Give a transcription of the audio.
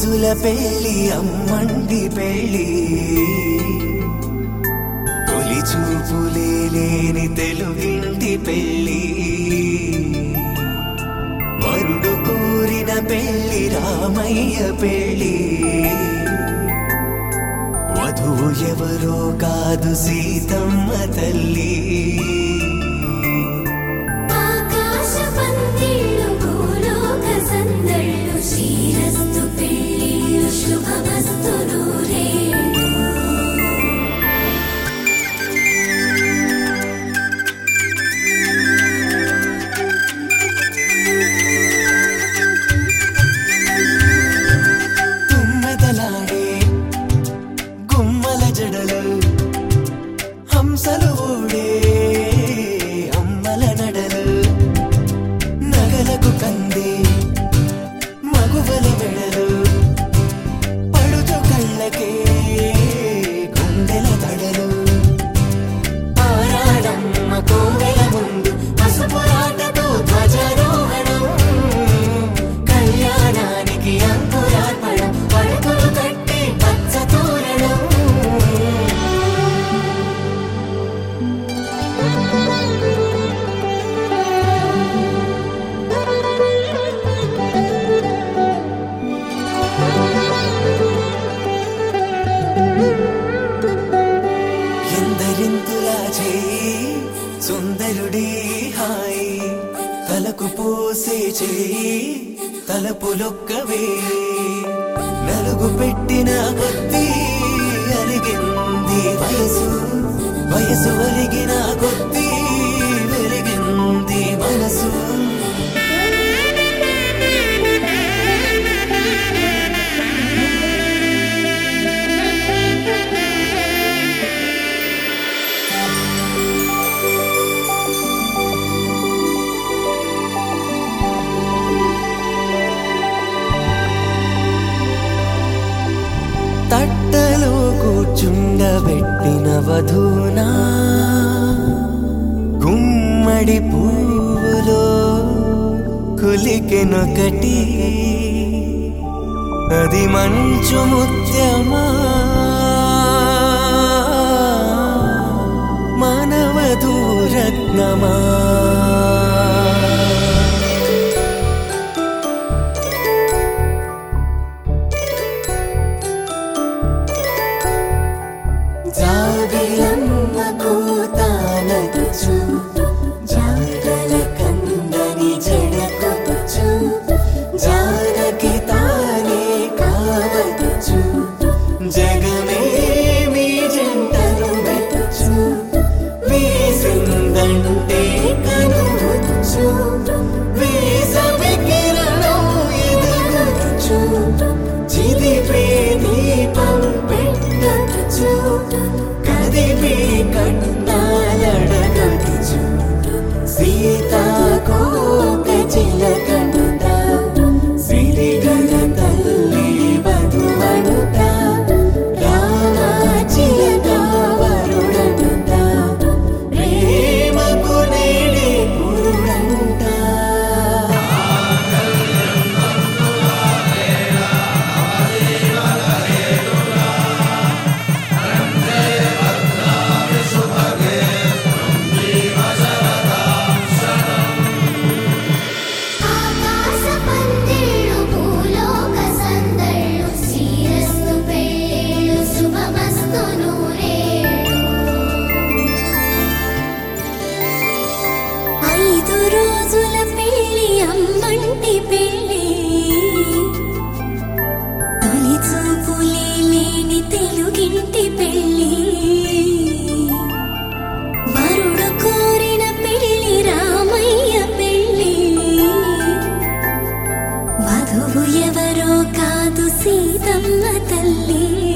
రోజుల పెళ్లి అమ్మండి పెళ్లి తొలి చూపులే లేని తెలుగింటి పెళ్లి వరుడు కోరిన పెళ్లి రామయ్య పెళ్లి వధువు ఎవరో కాదు సీతమ్మ తల్లి ఆకాశ పందిళ్ళు భూలోక సందళ్ళు శ్రీరస్తు పెళ్ళిళ్ళు శుభమస్తు నూరేళ్ళు తుమ్మెదలాడే గుమ్మల జడలు హంసలు ఊడే అమ్మల నడలు నగలకు కంది మగువల మెడలు పడుచు కళ్ళకే గుండెల తడలు ఆరాడమ్మ కోవెల ముందు పసుపు రాటతో ధ్వజారోహణం కళ్యాణానికి అంకురార్పణం పడకలు కట్టి పచ్చ తోరణం ఎందరింతులా చేయి సుందరుడి హాయి తలకు పోసే చేయి తలపులొక్కవే నలుగు పెట్టిన కొద్దీ అరిగింది వయసు వయసు ఒరిగిన కొద్దీ వెలిగింది మనసు తట్టలో కూర్చుండబెట్టిన వధూనా గుమ్మడి పువ్వులో కులికెనొకటి అది మంచు ముత్యమా మానవధూరత్నమా జాబిలమ్మ కూతానగుచు జాడల కందని జడకొచ్చు జానకి తానే కావదుచు జగమే మీ జంటను వెతుచు వీసిందంటే కనువచ్చు వీసవి కిరణం ఎదుగుచు చిదిపే దీపం పెట్టచ్చు కదిపే కట్టాలడగచ్చు సీతాకోక చిలకనుట సిరిగల తల్లి వధువనుట రామ చిలక వరుడనుట ప్రేమకు నేడే పురుడంట ఆకాశ పందిళ్ళు భూలోక సందళ్ళు శ్రీరస్తు పెళ్ళిళ్ళు శుభమస్తు నూరేళ్ళు ఐదు రోజుల పెళ్లి అమ్మంటి పెళ్లి తొలి చూపులే లేని తెలుగింటి పెళ్లి వరుడు కోరిన పెళ్లి రామయ్య పెళ్లి వధువు ఎవరో కాదు సీతమ్మ తల్లి